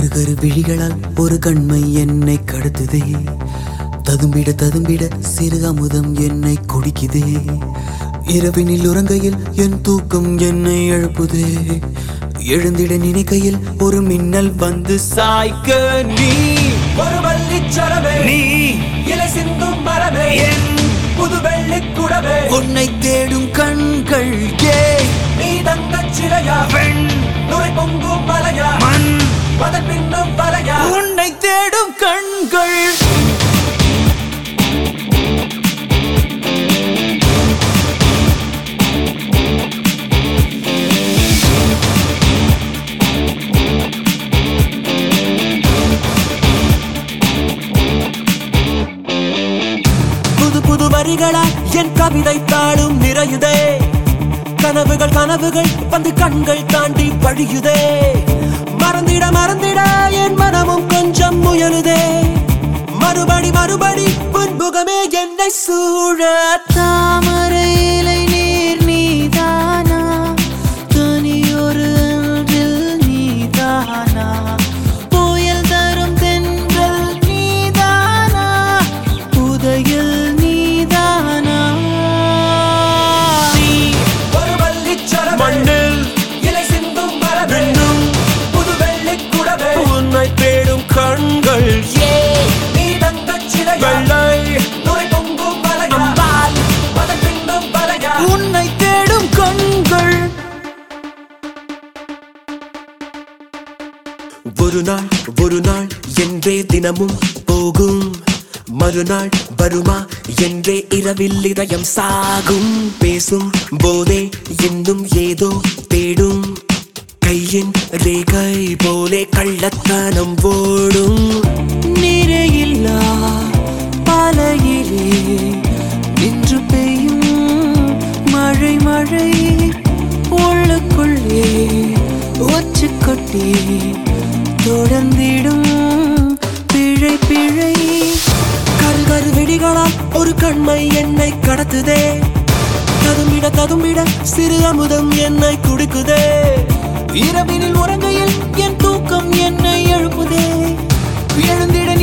கரு விழிகளால் ஒரு கண்மை என்னை கடத்துதே ததும்பிட ததும்பிட சிறு அமுதம் என்னை குடிக்குதே இரவினில் உறங்கையில் என் தூக்கம் என்னை எழுப்புதே எழுந்திட நினைக்கையில் ஒரு மின்னல் வந்து சாய்க்க நீ ஒரு வள்ளிச்சரமே நீ இலை சிந்தும் மரமே என் புது வெள்ளிக் குடமே உன்னை தேடும் கண்கள் ஏ நீ தங்கச் சிலையா பெண் நுரை பொங்கும் மலையா மண் அதன் பின்னும் வலையா உன்னை தேடும் கண்கள் புது புது வரிகளா என் கவிதை தாளும் நிறையுதே கனவுகள் கனவுகள் வந்து கண்கள் தாண்டி வழியுதே மறந்திட மறந்திட என் மனமும் கொஞ்சம் முயலுதே மறுபடி மறுபடி புன்முகமே என்னை சூழ தாமரை இலை நீர் நீதானா தனியொரு அன்றில் நீதானா புயல் தரும் தென்றல் நீதானா புதையல் நீதானா நீ ஒரு வள்ளிச்சரமே மண்ணில் இலை சிந்தும் மரமே ரெண்டும் புது வெள்ளிக் குடமே உன்னை தேடும் கண்கள் ஏ நீ தங்கச் சிலையா வெள்ளை நுரை பொங்கும் மலையா அம்பால் அதன் பின்னும் வலையா உன்னை தேடும் கண்கள் ஒரு நாள் ஒரு நாள் என்றே தினமும் போகும் மறுநாள் வருமா என்றே இரவில் இதயம் சாகும் பேசும் போதே இன்னும் ஏதோ தேடும் கையின் ரேகை போலே கள்ளத்தனம் ஓடும் நிறையில்லா பாலையிலே நின்று பெய்யும் மழை மழை உள்ளுக்குள்ளே ஒச்சு கொட்டி தொடர்ந்திடும் பிழை பிழை கரு கரு வெடிகளால் ஒரு கண்மை என்னை கடத்துதே ததும்பிட ததும்பிட சிறு அமுதம் என்னை குடிக்குதே இரவினில் உறங்கையில் என் தூக்கம் என்னை எழுப்புதே எழுந்திட